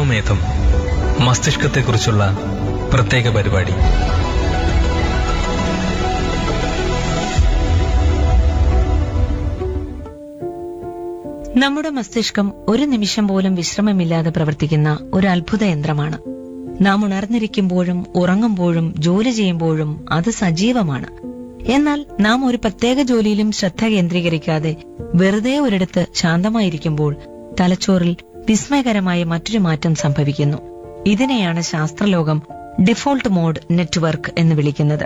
മനോമേധം മസ്തിഷ്കത്തെക്കുറിച്ചുള്ള പ്രത്യേക പരിപാടി നമ്മുടെ മസ്തിഷ്കം ഒരു നിമിഷം പോലും വിശ്രമമില്ലാതെ പ്രവർത്തിക്കുന്ന ഒരു അത്ഭുത യന്ത്രമാണ് നാം ഉണർന്നിരിക്കുമ്പോഴും ഉറങ്ങുമ്പോഴും ജോലി ചെയ്യുമ്പോഴും അത് സജീവമാണ് എന്നാൽ നാം ഒരു പ്രത്യേക ജോലിയിലും ശ്രദ്ധ കേന്ദ്രീകരിക്കാതെ വെറുതെ ഒരിടത്ത് ശാന്തമായിരിക്കുമ്പോൾ തലച്ചോറിൽ വിസ്മയകരമായ മറ്റൊരു മാറ്റം സംഭവിക്കുന്നു ഇതിനെയാണ് ശാസ്ത്രലോകം ഡിഫോൾട്ട് മോഡ് നെറ്റ്വർക്ക് എന്ന് വിളിക്കുന്നത്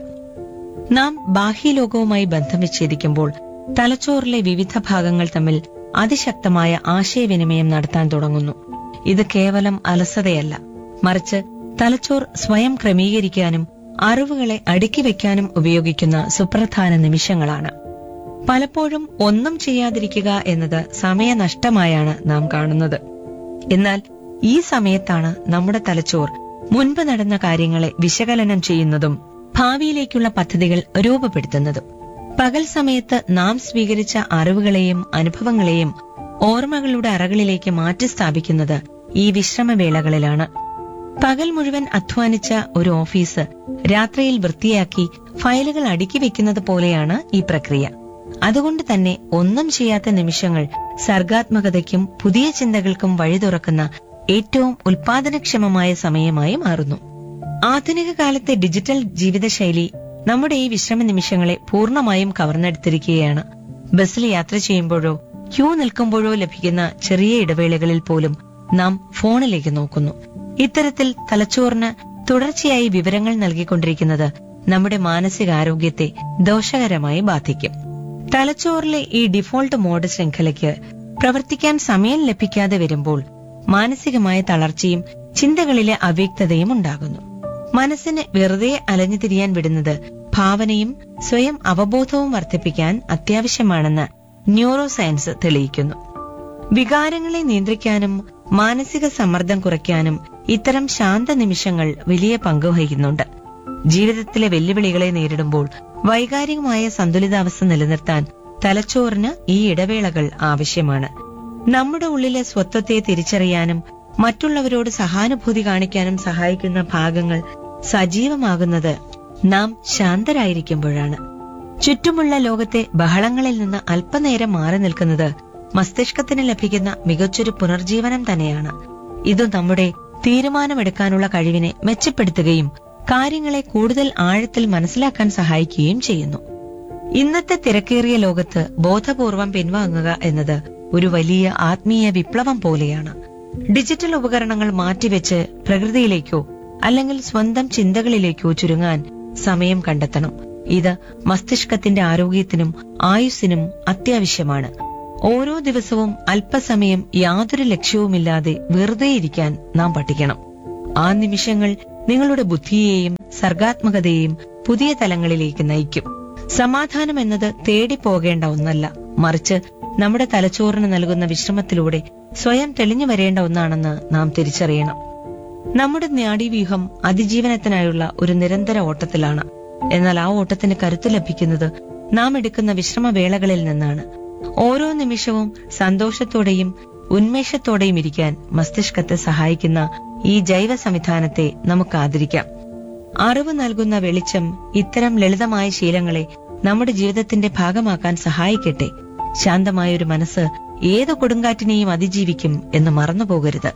നാം ബാഹ്യലോകവുമായി ബന്ധം വിച്ഛേദിക്കുമ്പോൾ തലച്ചോറിലെ വിവിധ ഭാഗങ്ങൾ തമ്മിൽ അതിശക്തമായ ആശയവിനിമയം നടത്താൻ തുടങ്ങുന്നു ഇത് കേവലം അലസതയല്ല മറിച്ച് തലച്ചോർ സ്വയം ക്രമീകരിക്കാനും അറിവുകളെ അടുക്കി വയ്ക്കാനും ഉപയോഗിക്കുന്ന സുപ്രധാന നിമിഷങ്ങളാണ് പലപ്പോഴും ഒന്നും ചെയ്യാതിരിക്കുക എന്നത് സമയനഷ്ടമായാണ് നാം കാണുന്നത് എന്നാൽ ഈ സമയത്താണ് നമ്മുടെ തലച്ചോർ മുൻപ് നടന്ന കാര്യങ്ങളെ വിശകലനം ചെയ്യുന്നതും ഭാവിയിലേക്കുള്ള പദ്ധതികൾ രൂപപ്പെടുത്തുന്നതും പകൽ സമയത്ത് നാം സ്വീകരിച്ച അറിവുകളെയും അനുഭവങ്ങളെയും ഓർമ്മകളുടെ അറകളിലേക്ക് മാറ്റി സ്ഥാപിക്കുന്നത് ഈ വിശ്രമവേളകളിലാണ് പകൽ മുഴുവൻ അധ്വാനിച്ച ഒരു ഓഫീസ് രാത്രിയിൽ വൃത്തിയാക്കി ഫയലുകൾ അടുക്കി വെക്കുന്നത് പോലെയാണ് ഈ പ്രക്രിയ അതുകൊണ്ട് തന്നെ ഒന്നും ചെയ്യാത്ത നിമിഷങ്ങൾ സർഗാത്മകതയ്ക്കും പുതിയ ചിന്തകൾക്കും വഴി തുറക്കുന്ന ഏറ്റവും ഉൽപാദനക്ഷമമായ സമയമായി മാറുന്നു ആധുനിക കാലത്തെ ഡിജിറ്റൽ ജീവിതശൈലി നമ്മുടെ ഈ വിശ്രമ നിമിഷങ്ങളെ പൂർണ്ണമായും കവർന്നെടുത്തിരിക്കുകയാണ് ബസ്സിൽ യാത്ര ചെയ്യുമ്പോഴോ ക്യൂ നിൽക്കുമ്പോഴോ ലഭിക്കുന്ന ചെറിയ ഇടവേളകളിൽ പോലും നാം ഫോണിലേക്ക് നോക്കുന്നു ഇത്തരത്തിൽ തലച്ചോറിന് തുടർച്ചയായി വിവരങ്ങൾ നൽകിക്കൊണ്ടിരിക്കുന്നത് നമ്മുടെ മാനസികാരോഗ്യത്തെ ദോഷകരമായി ബാധിക്കും തലച്ചോറിലെ ഈ ഡിഫോൾട്ട് മോഡ് ശൃംഖലയ്ക്ക് പ്രവർത്തിക്കാൻ സമയം ലഭിക്കാതെ വരുമ്പോൾ മാനസികമായ തളർച്ചയും ചിന്തകളിലെ അവ്യക്തതയും ഉണ്ടാകുന്നു മനസ്സിന് വെറുതെ അലഞ്ഞു തിരിയാൻ വിടുന്നത് ഭാവനയും സ്വയം അവബോധവും വർദ്ധിപ്പിക്കാൻ അത്യാവശ്യമാണെന്ന് ന്യൂറോ സയൻസ് തെളിയിക്കുന്നു വികാരങ്ങളെ നിയന്ത്രിക്കാനും മാനസിക സമ്മർദ്ദം കുറയ്ക്കാനും ഇത്തരം ശാന്ത നിമിഷങ്ങൾ വലിയ പങ്ക് വഹിക്കുന്നുണ്ട് ജീവിതത്തിലെ വെല്ലുവിളികളെ നേരിടുമ്പോൾ വൈകാരികമായ സന്തുലിതാവസ്ഥ നിലനിർത്താൻ തലച്ചോറിന് ഈ ഇടവേളകൾ ആവശ്യമാണ് നമ്മുടെ ഉള്ളിലെ സ്വത്വത്തെ തിരിച്ചറിയാനും മറ്റുള്ളവരോട് സഹാനുഭൂതി കാണിക്കാനും സഹായിക്കുന്ന ഭാഗങ്ങൾ സജീവമാകുന്നത് നാം ശാന്തരായിരിക്കുമ്പോഴാണ് ചുറ്റുമുള്ള ലോകത്തെ ബഹളങ്ങളിൽ നിന്ന് അല്പനേരം മാറി നിൽക്കുന്നത് മസ്തിഷ്കത്തിന് ലഭിക്കുന്ന മികച്ചൊരു പുനർജീവനം തന്നെയാണ് ഇത് നമ്മുടെ തീരുമാനമെടുക്കാനുള്ള കഴിവിനെ മെച്ചപ്പെടുത്തുകയും കാര്യങ്ങളെ കൂടുതൽ ആഴത്തിൽ മനസ്സിലാക്കാൻ സഹായിക്കുകയും ചെയ്യുന്നു ഇന്നത്തെ തിരക്കേറിയ ലോകത്ത് ബോധപൂർവം പിൻവാങ്ങുക എന്നത് ഒരു വലിയ ആത്മീയ വിപ്ലവം പോലെയാണ് ഡിജിറ്റൽ ഉപകരണങ്ങൾ മാറ്റിവെച്ച് പ്രകൃതിയിലേക്കോ അല്ലെങ്കിൽ സ്വന്തം ചിന്തകളിലേക്കോ ചുരുങ്ങാൻ സമയം കണ്ടെത്തണം ഇത് മസ്തിഷ്കത്തിന്റെ ആരോഗ്യത്തിനും ആയുസ്സിനും അത്യാവശ്യമാണ് ഓരോ ദിവസവും അല്പസമയം യാതൊരു ലക്ഷ്യവുമില്ലാതെ വെറുതെ ഇരിക്കാൻ നാം പഠിക്കണം ആ നിമിഷങ്ങൾ നിങ്ങളുടെ ബുദ്ധിയെയും സർഗാത്മകതയെയും പുതിയ തലങ്ങളിലേക്ക് നയിക്കും സമാധാനം എന്നത് തേടിപ്പോകേണ്ട ഒന്നല്ല മറിച്ച് നമ്മുടെ തലച്ചോറിന് നൽകുന്ന വിശ്രമത്തിലൂടെ സ്വയം തെളിഞ്ഞു വരേണ്ട ഒന്നാണെന്ന് നാം തിരിച്ചറിയണം നമ്മുടെ നാഡീവ്യൂഹം അതിജീവനത്തിനായുള്ള ഒരു നിരന്തര ഓട്ടത്തിലാണ് എന്നാൽ ആ ഓട്ടത്തിന് കരുത്ത് ലഭിക്കുന്നത് നാം എടുക്കുന്ന വിശ്രമവേളകളിൽ നിന്നാണ് ഓരോ നിമിഷവും സന്തോഷത്തോടെയും ഉന്മേഷത്തോടെയും ഇരിക്കാൻ മസ്തിഷ്കത്തെ സഹായിക്കുന്ന ഈ ജൈവ സംവിധാനത്തെ നമുക്ക് ആദരിക്കാം അറിവ് നൽകുന്ന വെളിച്ചം ഇത്തരം ലളിതമായ ശീലങ്ങളെ നമ്മുടെ ജീവിതത്തിന്റെ ഭാഗമാക്കാൻ സഹായിക്കട്ടെ ശാന്തമായൊരു മനസ്സ് ഏത് കൊടുങ്കാറ്റിനെയും അതിജീവിക്കും എന്ന് മറന്നുപോകരുത്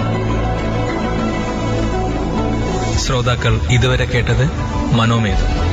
ശ്രോതാക്കൾ ഇതുവരെ കേട്ടത് മനോമേധം